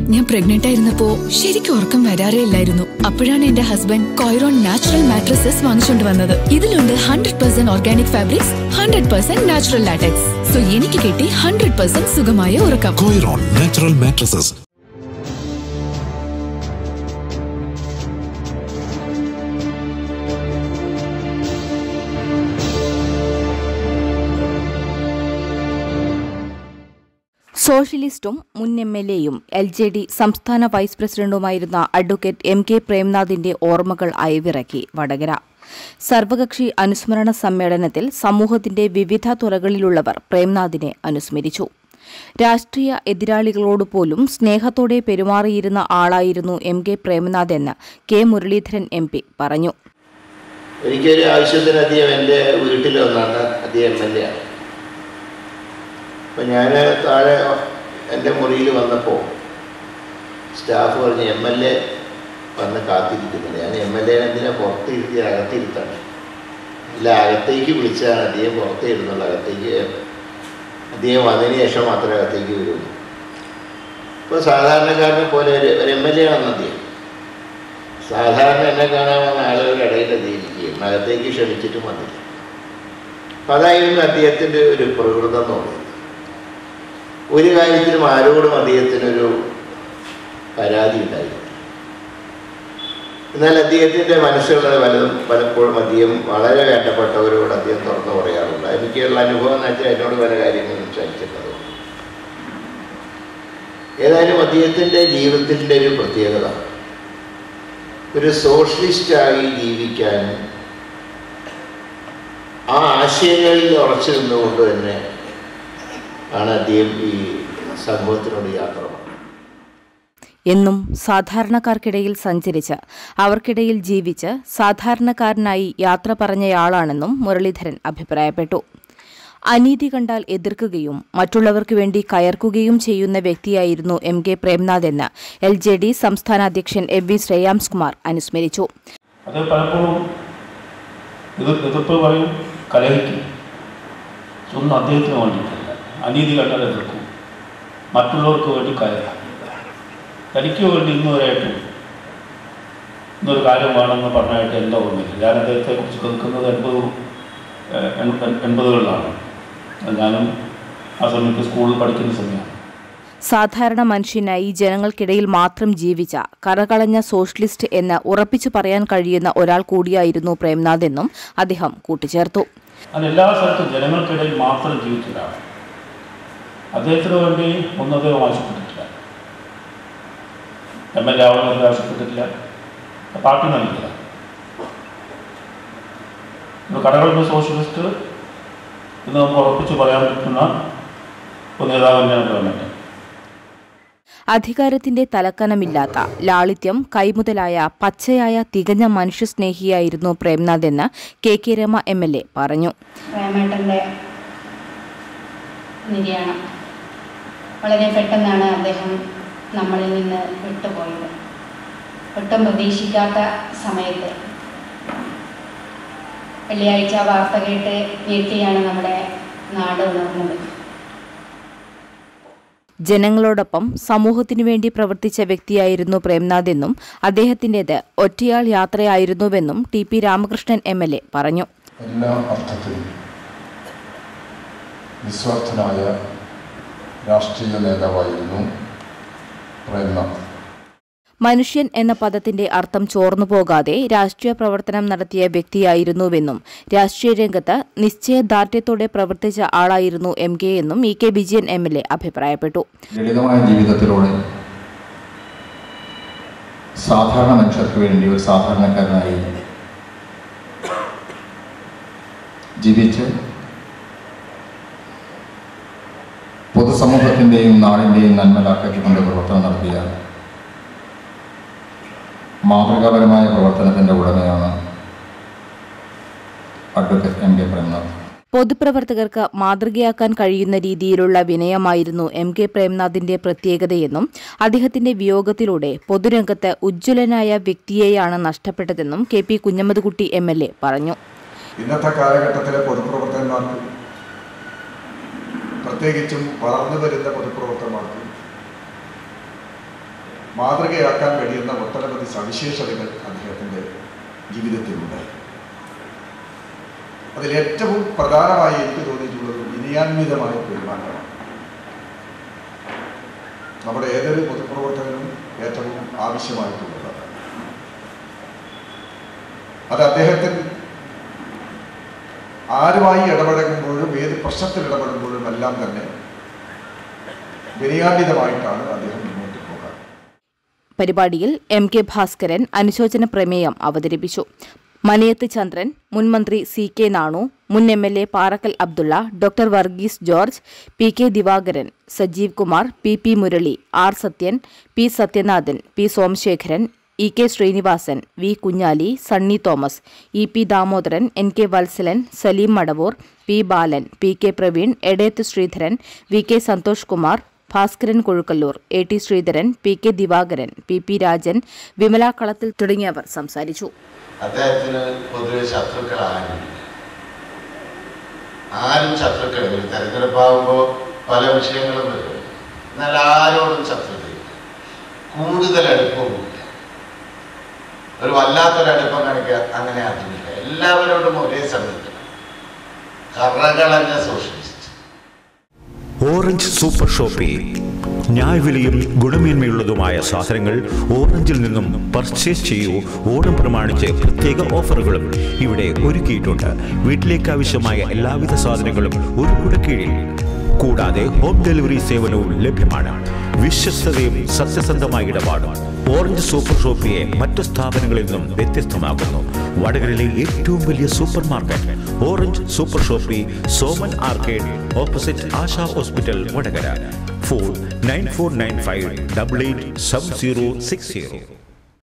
ഞാൻ പ്രഗ്നന്റ് ആയിരുന്നപ്പോ ശരിക്കും ഉറക്കം വരാറേ ഇല്ലായിരുന്നു അപ്പോഴാണ് എന്റെ ഹസ്ബൻഡ് കോയറോൺ നാച്ചുറൽ മാട്രസസ് വാങ്ങിച്ചുകൊണ്ട് വന്നത് ഇതിലുണ്ട് hundred percent organic fabrics hundred percent natural latex so എനിക്ക് കിട്ടി ഹൺഡ്രഡ് പെർസെന്റ് സുഖമായ ഉറക്കം Coiron Natural Mattresses. സോഷ്യലിസ്റ്റും മുൻ എം എൽ എയും എൽ ജെ ഡി സംസ്ഥാന വൈസ് പ്രസിഡന്റുമായിരുന്ന അഡ്വക്കേറ്റ് എം കെ പ്രേംനാഥിന്റെ ഓർമ്മകൾ അയവിറക്കി വടകര സർവകക്ഷി അനുസ്മരണ സമ്മേളനത്തിൽ സമൂഹത്തിന്റെ വിവിധ തുറകളിലുള്ളവർ പ്രേംനാഥിനെ അനുസ്മരിച്ചു രാഷ്ട്രീയ എതിരാളികളോട് പോലും സ്നേഹത്തോടെ പെരുമാറിയിരുന്ന ആളായിരുന്നു എം കെ പ്രേംനാഥ് എന്ന് കെ മുരളീധരൻ എം പി പറഞ്ഞു എനിക്കൊരു ആവശ്യത്തിന് അദ്ദേഹം എൻ്റെ വീട്ടിൽ വന്നാണ് അദ്ദേഹം എം എൽ എ ആണ് അപ്പം ഞാൻ താഴെ എൻ്റെ മുറിയിൽ വന്നപ്പോൾ സ്റ്റാഫ് പറഞ്ഞ് എം എൽ എ വന്ന് കാത്തിരിക്കുന്നുണ്ട് ഞാൻ എം എൽ എ എന്തിനാ പുറത്ത് ഇരുത്തി അകത്തിരുത്താണ് ഇല്ല അകത്തേക്ക് വിളിച്ചാണ് അദ്ദേഹം പുറത്തേ ഇരുന്നുള്ളൂ അകത്തേക്ക് അദ്ദേഹം വന്നതിന് ശേഷം മാത്രമേ അകത്തേക്ക് വരുള്ളൂ ഇപ്പോൾ സാധാരണക്കാരനെ പോലെ ഒരു ഒരു എം എൽ എ ആണെന്ന് അദ്ദേഹം സാധാരണ എന്നെ കാണാൻ വന്ന ആളുകളുടെ ഇടയിൽ എത്തിയിരിക്കുകയും അകത്തേക്ക് ക്ഷണിച്ചിട്ടും വന്നില്ല അപ്പം അതായിരുന്നു അദ്ദേഹത്തിൻ്റെ ഒരു പ്രകൃതം എന്ന് പറയുന്നത് ഒരു കാര്യത്തിലും ആരോടും അദ്ദേഹത്തിനൊരു പരാതി ഉണ്ടായില്ല എന്നാൽ അദ്ദേഹത്തിൻ്റെ മനസ്സിലുള്ളത് പലതും പലപ്പോഴും അദ്ദേഹം വളരെ വേണ്ടപ്പെട്ടവരോട് അദ്ദേഹം തുറന്നു പറയാറുണ്ട് എനിക്കുള്ള അനുഭവം എന്ന് വെച്ചാൽ എന്നോട് പല കാര്യങ്ങൾ സംസാരിച്ചിട്ടുള്ളത് ഏതായാലും അദ്ദേഹത്തിൻ്റെ ജീവിതത്തിൻ്റെ ഒരു പ്രത്യേകത ഒരു സോഷ്യലിസ്റ്റായി ജീവിക്കാനും ആ ആശയങ്ങളിൽ ഉറച്ചു നിന്നുകൊണ്ട് തന്നെ ആണ് അദ്ദേഹം ഈ സമൂഹത്തിനോട് യാത്ര പറഞ്ഞത് എന്നും സാധാരണക്കാർക്കിടയിൽ സഞ്ചരിച്ച് അവർക്കിടയിൽ ജീവിച്ച് സാധാരണക്കാരനായി യാത്ര പറഞ്ഞയാളാണെന്നും മുരളീധരൻ അഭിപ്രായപ്പെട്ടു അനീതി കണ്ടാൽ എതിർക്കുകയും മറ്റുള്ളവർക്ക് വേണ്ടി കയർക്കുകയും ചെയ്യുന്ന വ്യക്തിയായിരുന്നു എം കെ പ്രേംനാഥ് എന്ന് എൽ ജെ ഡി സംസ്ഥാന അധ്യക്ഷൻ എം വി ശ്രേയാംസ് കുമാർ അനുസ്മരിച്ചു അത് പലപ്പോഴും എതിർ എതിർപ്പ് പറയും കലഹിക്കും ഒന്നും അദ്ദേഹത്തിന് വേണ്ടിയിട്ടില്ല അനീതി കണ്ടാൽ എതിർക്കും മറ്റുള്ളവർക്ക് വേണ്ടി കയറാം തനിക്ക് വേണ്ടി ഇന്നുവരെയായിട്ടും ഇന്നൊരു കാര്യം വേണമെന്ന് പറഞ്ഞായിട്ട് എൻ്റെ ഓർമ്മയില്ല ഞാൻ അദ്ദേഹത്തെക്കുറിച്ച് കേൾക്കുന്നത് എൺപത് ഏഹ്, എൺപ- എൺപതുകളിലാണ് ഞാനും ആ സമയത്ത് സ്കൂളിൽ പഠിക്കുന്ന സമയമാണ് സാധാരണ മനുഷ്യനായി ജനങ്ങൾക്കിടയിൽ മാത്രം ജീവിച്ച കറകളഞ്ഞ സോഷ്യലിസ്റ്റ് എന്ന് ഉറപ്പിച്ചു പറയാൻ കഴിയുന്ന ഒരാൾ കൂടിയായിരുന്നു പ്രേംനാഥ് എന്നും അദ്ദേഹം കൂട്ടിച്ചേർത്തു അത് എല്ലാ സ്ഥലത്തും ജനങ്ങൾക്കിടയിൽ മാത്രം ജീവിച്ച ഒരാളാണ് അദ്ദേഹത്തിന് വേണ്ടി ഒന്നും അദ്ദേഹം ആവശ്യപ്പെട്ടിട്ടില്ല എം എൽ എ ആവണമെന്ന് ആവശ്യപ്പെട്ടിട്ടില്ല പാർട്ടി നൽകില്ല ഒരു കടകളുടെ സോഷ്യലിസ്റ്റ് എന്ന് നമുക്ക് ഉറപ്പിച്ച് പറയാൻ പറ്റുന്ന ഒരു നേതാവ് തന്നെയാണ് ഗവൺമെൻറ് അധികാരത്തിന്റെ തലക്കനമില്ലാത്ത ലാളിത്യം കൈമുതലായ പച്ചയായ തികഞ്ഞ മനുഷ്യസ്നേഹിയായിരുന്നു പ്രേംനാഥ് എന്ന് K K Rema M L A പറഞ്ഞു പ്രേമേട്ടൻ്റെ നിര്യാണം വളരെ പെട്ടെന്നാണ് അദ്ദേഹം നമ്മളിൽ നിന്ന് വിട്ടുപോയത് ഒട്ടും പ്രതീക്ഷിക്കാത്ത സമയത്ത് വെള്ളിയാഴ്ച വാർത്ത കേട്ട് ഞെട്ടിയാണ് നമ്മുടെ നാട് ഉണർന്നത് ജനങ്ങളോടൊപ്പം സമൂഹത്തിനു വേണ്ടി പ്രവർത്തിച്ച വ്യക്തിയായിരുന്നു പ്രേംനാഥ് എന്നും അദ്ദേഹത്തിന്റേത് ഒറ്റയാൾ യാത്രയായിരുന്നുവെന്നും T P Ramakrishnan M L A പറഞ്ഞു എല്ലാ അർത്ഥത്തിലും നിസ്വാർത്ഥനായ രാഷ്ട്രീയ നേതാവായിരുന്നു പ്രേംനാഥ് മനുഷ്യൻ എന്ന പദത്തിന്റെ അർത്ഥം ചോർന്നു പോകാതെ രാഷ്ട്രീയ പ്രവർത്തനം നടത്തിയ വ്യക്തിയായിരുന്നുവെന്നും രാഷ്ട്രീയ രംഗത്ത് നിശ്ചയദാർഢ്യത്തോടെ പ്രവർത്തിച്ച ആളായിരുന്നു എം കെ എന്നും E K Vijayan M L A അഭിപ്രായപ്പെട്ടു ലളിതമായ ജീവിതത്തിലൂടെ സാധാരണ മനുഷ്യർക്ക് വേണ്ടി ഒരു സാധാരണക്കാരനായി ജീവിച്ച് പൊതുസമൂഹത്തിൻ്റെയും നാടിൻ്റെയും നന്മ ലാക്കിക്കൊണ്ട് പ്രവർത്തനം നടത്തിയ മാതൃകാപരമായ പ്രവർത്തനത്തിൻ്റെ ഉടമയാണ് അഡ്വക്കേറ്റ് എം കെ പ്രേംനാഥ് പൊതുപ്രവർത്തകർക്ക് മാതൃകയാക്കാൻ കഴിയുന്ന രീതിയിലുള്ള വിനയമായിരുന്നു എം കെ പ്രേംനാഥിന്റെ പ്രത്യേകതയെന്നും അദ്ദേഹത്തിന്റെ വിയോഗത്തിലൂടെ പൊതുരംഗത്ത് ഉജ്ജ്വലനായ വ്യക്തിയെയാണ് നഷ്ടപ്പെട്ടതെന്നും K P Kunhammedkutty M L A പറഞ്ഞു ഇന്നത്തെ കാലഘട്ടത്തിലെ പൊതുപ്രവർത്തകന്മാർക്ക് പ്രത്യേകിച്ചും വളർന്നു വരുന്ന പൊതുപ്രവർത്തകന്മാർക്ക് മാതൃകയാക്കാൻ കഴിയുന്ന ഒട്ടനവധി സവിശേഷതകൾ അദ്ദേഹത്തിൻ്റെ ജീവിതത്തിലുണ്ടായി അതിലേറ്റവും പ്രധാനമായി എനിക്ക് തോന്നിയിട്ടുള്ളത് വിനയാന്വിതമായ പെരുമാറ്റമാണ് നമ്മുടെ ഏതൊരു പൊതുപ്രവർത്തകനും ഏറ്റവും ആവശ്യമായിട്ടുള്ളത് അത് അദ്ദേഹത്തിന് ആരുമായി ഇടപഴകുമ്പോഴും ഏത് പ്രശ്നത്തിൽ ഇടപെടുമ്പോഴും എല്ലാം തന്നെ വിനയാന്വിതമായിട്ടാണ് അദ്ദേഹം മുന്നോട്ട് പോകാറ് പരിപാടിയിൽ എം കെ ഭാസ്കരൻ അനുശോചന പ്രമേയം അവതരിപ്പിച്ചു മനയത്ത് ചന്ദ്രൻ മുൻ മന്ത്രി സി കെ നാണു മുൻ M L A Parakkal Abdulla doctor Varghese George P K Divakaran Sajeev Kumar P P Murali R Sathyan P Sathyanathan P Somasekharan E K Sreenivasan V Kunhali Sunny Thomas E P Damodaran N K Valsalan Saleem Madavoor P Balan P K Praveen Edayath Sreedharan V K Santhosh Kumar Bhaskaran Kozhukkallur A T Sreedharan P K Divakaran P P Rajan Vimala Kalathil തുടങ്ങിയവർ സംസാരിച്ചു അദ്ദേഹത്തിന് പൊതുവെ ശത്രുക്കളാരും ആരും ശത്രുക്കളില്ല ഒരു തെരഞ്ഞെടുപ്പാകുമ്പോൾ പല വിഷയങ്ങളും വരും എന്നാൽ ആരോടും ശത്രുതയില്ല കൂടുതൽ അടുപ്പവുമില്ല ഒരു വല്ലാത്തൊരു അടുപ്പം കാണിക്കുക അങ്ങനെ അതുമില്ല എല്ലാവരോടും ഒരേ സമയത്ത് കറകളഞ്ഞ സോഷ്യലിസ്റ്റ് ഓറഞ്ച് സൂപ്പർ ഷോപ്പിൽ ന്യായവിലയും ഗുണമേന്മയുള്ളതുമായ സാധനങ്ങൾ ഓറഞ്ചിൽ നിന്നും പർച്ചേസ് ചെയ്യൂ ഓണം പ്രമാണിച്ച് പ്രത്യേക ഓഫറുകളും ഇവിടെ ഒരുക്കിയിട്ടുണ്ട് വീട്ടിലേക്ക് ആവശ്യമായ എല്ലാവിധ സാധനങ്ങളും ഒരു കുടക്കീഴിൽ കൂടാതെ ഹോം ഡെലിവറി സേവനവും ലഭ്യമാണ് വിശ്വസ്തതയും സത്യസന്ധമായ ഇടപാടും ഓറഞ്ച് സൂപ്പർ ഷോപ്പിയെ മറ്റു സ്ഥാപനങ്ങളിൽ നിന്നും വ്യത്യസ്തമാക്കുന്നു വടകരയിലെ ഏറ്റവും വലിയ super market orange super shoppy Soman arcade opposite Asha hospital Vadakara phone nine four nine five double eight seven zero six zero